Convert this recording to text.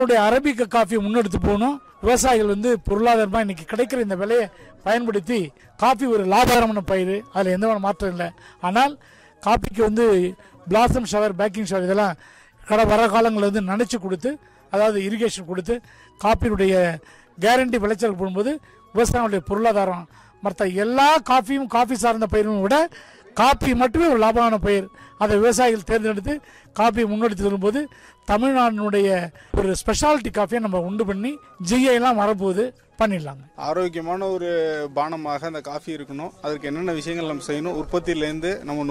நம்மளுடைய அரபிக்க காஃபியை முன்னெடுத்து போகணும் விவசாயிகள் வந்து பொருளாதாரமாக இன்னைக்கு கிடைக்கிற இந்த விலையை பயன்படுத்தி காஃபி ஒரு லாபகரமான பயிர் அதில் எந்த ஒரு மாற்றம் இல்லை ஆனால் காஃபிக்கு வந்து பிளாசம் ஷவர் பேக்கிங் ஷவர் இதெல்லாம் கடை வர காலங்களில் வந்து நினச்சி கொடுத்து அதாவது இரிகேஷன் கொடுத்து காப்பியினுடைய கேரண்டி விளைச்சல் போடும்போது விவசாயிகளுடைய பொருளாதாரம் மற்ற எல்லா காஃபியும் காஃபி சார்ந்த பயிரும் விட காப்பி மட்டுமே ஒரு லாபமான பயிர் அதை விவசாயிகள் தேர்ந்தெடுத்து காப்பியை முன்னெடுத்து வரும்போது தமிழ்நாட்டினுடைய ஒரு ஸ்பெஷாலிட்டி காஃபியை நம்ம உண்டு பண்ணி ஜிஐ எல்லாம் வரப்போகுது பண்ணிடலாங்க ஆரோக்கியமான ஒரு பானமாக அந்த காஃபி இருக்கணும் அதற்கு என்னென்ன விஷயங்கள் நம்ம செய்யணும் உற்பத்தியிலேருந்து நம்ம